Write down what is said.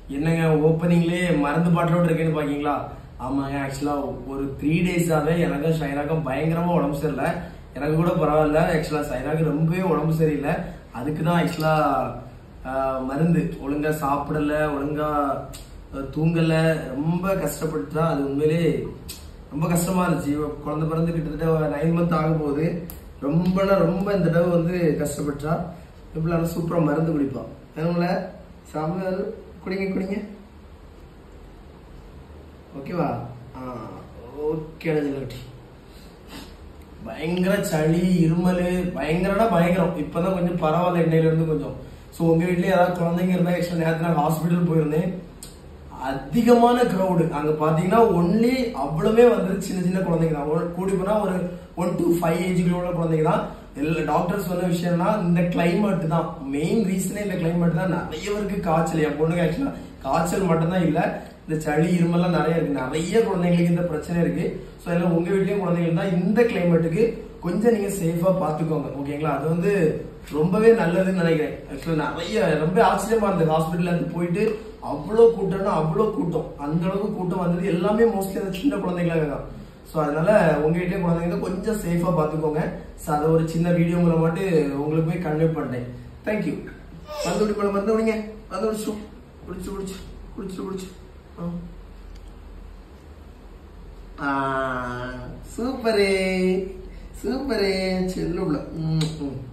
என்னங்க ஓப்பனிங்லேயே மருந்து பாட்டிலோட இருக்கேன்னு பாக்கீங்களா ஆமாங்க ஆக்சுவலா ஒரு த்ரீ டேஸாவே எனக்கும் ஷைனாக்கும் பயங்கரமா உடம்பு சரியில்லை எனக்கு கூட பரவாயில்ல ஆக்சுவலா சைனாக்கு ரொம்பவே உடம்பு சரியில்லை அதுக்கு தான் ஆக்சுவலா மருந்து ஒழுங்கா சாப்பிடல ஒழுங்கா அஹ், தூங்கல ரொம்ப கஷ்டப்பட்டு தான் அது உண்மையிலே ரொம்ப கஷ்டமா இருந்துச்சு இவ குழந்தை பிறந்து கிட்டத்தட்ட நைன் மந்த் ஆக போகுது ரொம்பனா ரொம்ப இந்த தடவை வந்து கஷ்டப்பட்டா இப்படி சூப்பரா மருந்து குடிப்பான் அதனால சாப்பிட குடிங்க குடிங்க ஓகேவா ஆ ஓகே ஜிலகட்டி பயங்கர சளி இருமல் பயங்கரனா பயங்கரம் இப்பதான் கொஞ்சம் பரவாயில்ல இன்னையில இருந்து கொஞ்சம் சோ உங்க வீட்லயே ஏதாவது குழந்தைங்க இருந்தா ஆக்சுவலா நேரத்துல நான் ஹாஸ்பிட்டல் போயிருந்தேன் அதிகமான கிரௌடு அங்க பாத்தீங்கன்னா ஒன்லி அவ்வளவே வந்து சின்ன சின்ன குழந்தைங்க தான் ஒரு- கூடி போனா ஒரு ஒன் டு ஃபைவ் ஏஜ்ல உள்ள குழந்தைங்க தான் எல்லா டாக்டர் சொன்ன விஷயம்னா இந்த கிளைமேட் தான் மெயின் ரீசனே இந்த கிளைமேட் தான் நிறைய பேருக்கு காய்ச்சல் என் பொண்ணுக்கு ஆக்சுவலா காய்ச்சல் மட்டும்தான் இல்ல இந்த சளி இருமல்லாம் நிறைய இருக்கு நிறைய குழந்தைங்களுக்கு இந்த பிரச்சனை இருக்கு ஸோ எல்லாம் உங்க வீட்லயும் குழந்தைங்க இருந்தா இந்த கிளைமேட்டுக்கு கொஞ்சம் நீங்க சேஃபா பாத்துக்கோங்க ஓகேங்களா அது வந்து ரொம்பவே நல்லதுன்னு நினைக்கிறேன் ஆக்சுவலா நிறைய ரொம்ப ஆச்சரியமா இருந்தது ஹாஸ்பிட்டல்ல இருந்து போயிட்டு அவ்வளோ கூட்டம்னா அவ்வளோ கூட்டம் அந்த அளவுக்கு கூட்டம் வந்தது எல்லாமே மோஸ்ட்லி அந்த சின்ன குழந்தைங்களாக தான் ஸோ அதனால உங்க வீட்லயே குழந்தைங்க கொஞ்சம் சேஃபா பாத்துக்கோங்க ஸோ அதை ஒரு சின்ன வீடியோ மூலமாட்டு உங்களுக்கு போய் கன்வே பண்ணேன் தேங்க்யூ வந்து விடு மேடம் வந்து விடுங்க வந்து விடிச்சு குடிச்சு குடிச்சு குடிச்சு குடிச்சு சூப்பரே சூப்பரே செல்லுள்ள ம் ம்